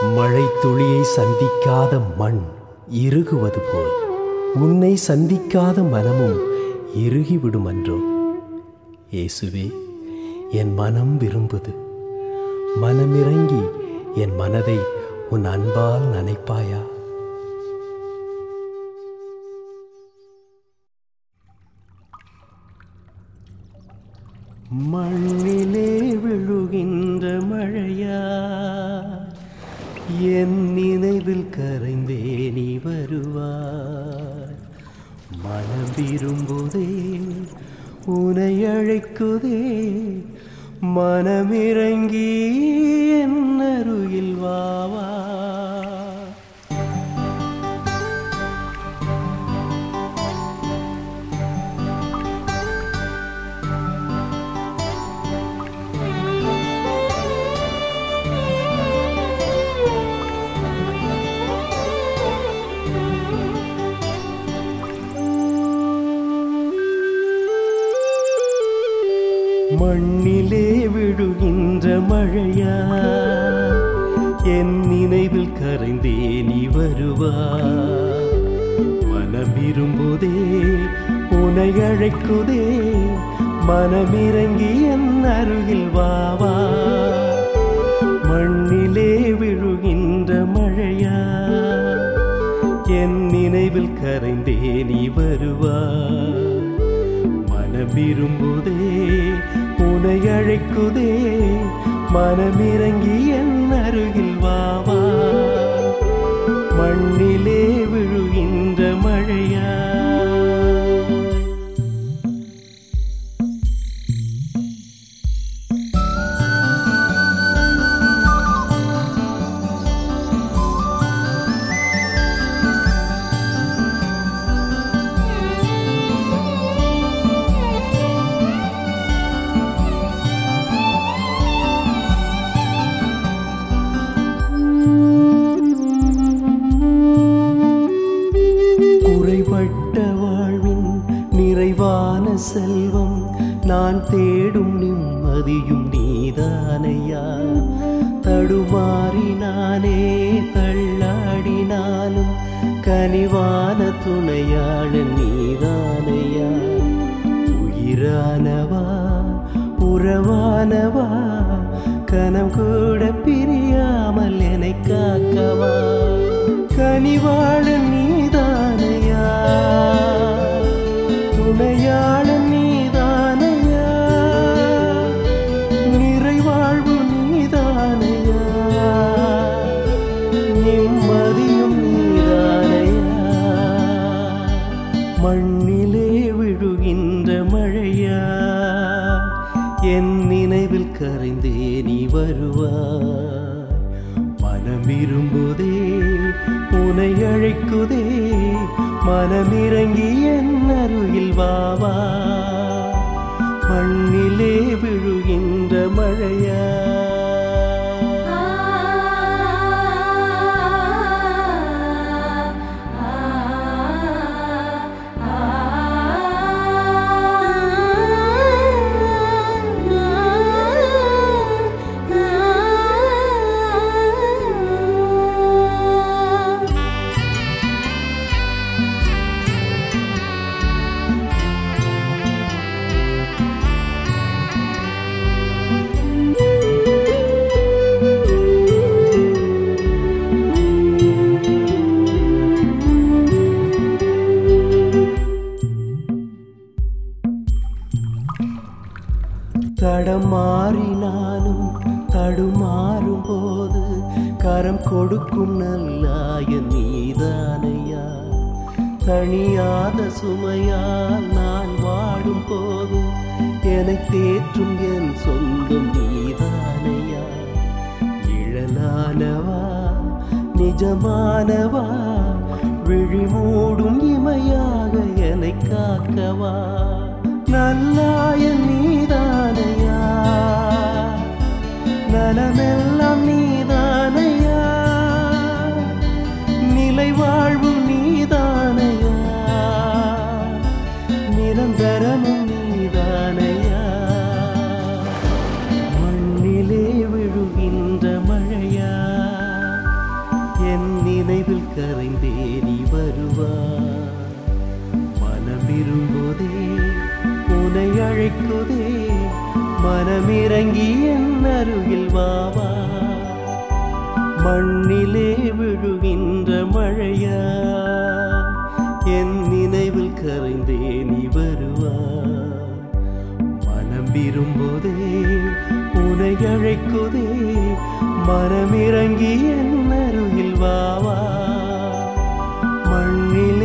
மழை துளியை சந்திக்காத மண் இறுகுவது போல் உன்னை சந்திக்காத மனமும் இறுகிவிடும் அன்றோ இயேசுவே என் மனம் விரும்புது மனமிறங்கி என் மனதை உன் அன்பால் நனைப்பாயா மண்ணிலே விழுகின்ற மழையா என் நினைவில் கரைந்தே நீ வருவாய் மனம் விரும்புதே உனை அழைக்குதே மனமிறங்கி என் அருகில் வாவா மண்ணிலே விழுகின்ற மழையா என் நினைவில் கரைந்தே நீ வருவா மனம் விரும்புதே உனை அழைக்குதே மனமிறங்கி என் அருகில் வாவா மண்ணிலே விழுகின்ற மழையா என் நினைவில் கரைந்தே நீ வருவா மனம் விரும்புதே உனை அழைக்குதே மனமிறங்கி என் அருகில் வாவா மண்ணிலே விழுகின்ற மழையா குறைபட்ட வாழ்வின் நிறைவான செல்வம் நான் தேடும் நிம்மதியும் நீதானையா தடுமாறினானே தள்ளாடினாலும் கனிவான துணையாளன் நீதானையா உயிரானவா உறவானவா கனம் கூட பிரியாமல் என்னை காக்கவா கனிவாளன் நீதானையா துணையாளன் நீதானையா நிறைவாழ்வு நீதானையா நிம்மதியும் நீதானையா மண்ணிலே விழுகின்ற மழையா என் நினைவில் கரைந்தே நீ வருவாய் மனம் விரும்புதே உனை அழைக்குதே மனமிறங்கி என் அருகில் வாவா மண்ணிலே விழுகின்ற மழையா தடமாறினாலும் தடுமாறும் போது கரம் கொடுக்கும் நல்லாய நீதானையா தனியாத சுமையால் நான் வாடும் போது என்னை தேற்றும் என் சொந்தம் நீதானையா நிழலானவா நிஜமானவா விழிமூடும் இமையாக என்னை காக்கவா நல்லாய நீதானையா நலமெல்லாம் நீதானையா நிலை வாழ்வு நீதானையா நிரந்தரமும் நீதானையா மண்ணிலே விழுகின்ற மழையா அருகில் வாவா மண்ணிலே விழுகின்ற மழையா என் நினைவில் கரைந்தே நீ வருவாய் மனம் விரும்புதே உனை அழைக்குதே மனமிறங்கி என் அருகில் வாவா மண்ணிலே